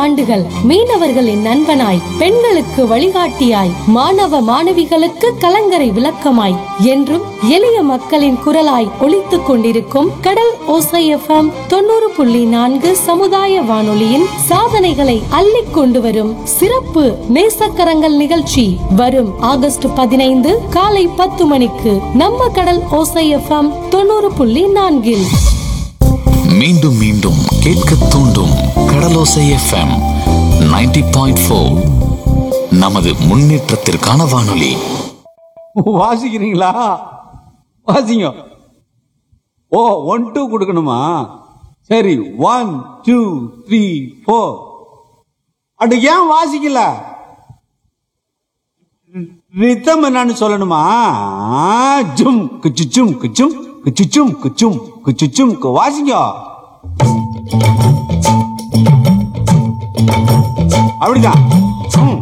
ஆண்டுகள் மீனவர்களின் நண்பனாய் பெண்களுக்கு வழிகாட்டியாய் மாணவ மாணவிகளுக்கு கலங்கரை விளக்கமாய் என்றும் எளிய மக்களின் குரலாய் ஒலித்துக் கொண்டிருக்கும் கடல் ஓசை எஃப்எம் தொண்ணூறு புள்ளி நான்கு சமுதாய வானொலியின் சாதனைகளை அள்ளிக் கொண்டு வரும் சிறப்பு நேசக்கரங்கள் நிகழ்ச்சி வரும் ஆகஸ்ட் பதினைந்து காலை பத்து மணிக்கு நம்ம கடல் ஓசை எஃப்எம் தொண்ணூறு புள்ளி நான்கில் மீண்டும் மீண்டும் கேட்க தூண்டும் கடலோசை எஃப்எம் 90.4 பாயிண்ட் ஃபோர் நமது முன்னேற்றத்திற்கான வானொலி வாசிக்கிறீங்களா வாசிங்க ஓ ஒன் டூ கொடுக்கணுமா சரி ஒன் டூ த்ரீ ஃபோர் அடு ஏன் வாசிக்கல ரித்தம் என்னன்னு சொல்லணுமா ஜும் குச்சுச்சும் குச்சும் குச்சுச்சும் குச்சும் குச்சுச்சும் கு- வாசிங்க அப்படிதான்